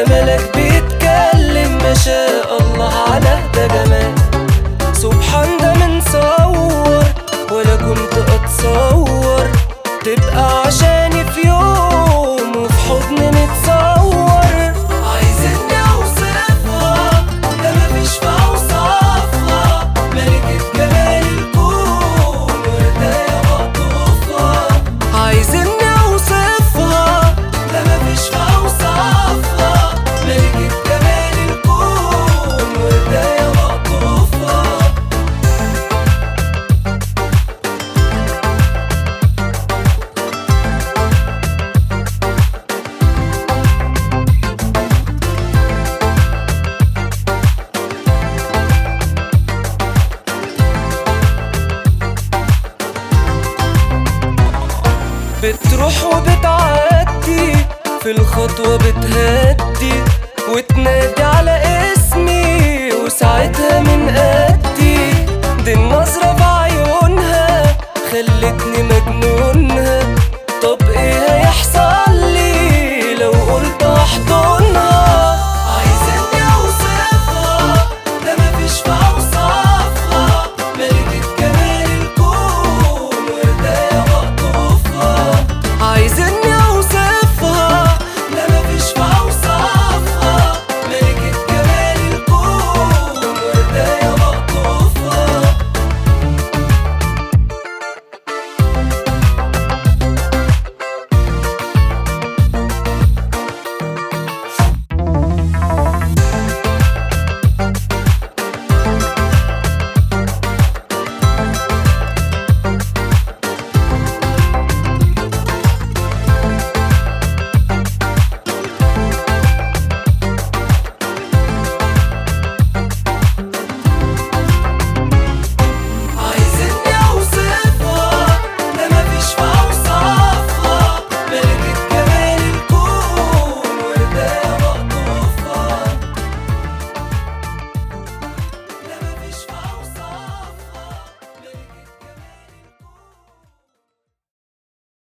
ملك بيتكلم ما شاء الله على ده جمال سبحان ده من صور ولا كنت اتصور تبقى عشاني في يوم وفي حضن متصور عايزني اوصفها ده مفيش في اوصافها ملكة جمال الكون ورداية مقطوفة عايزني اوصفها ده مفيش في اوصافها ملكة جمال الكون ورداية مقطوفة بتروح وبتعدي في الخطوة بتهدي وتنادي على اسمي وساعتها من قدي دي النظرة بعيونها خلتني مجنونها طب ايه هيحصل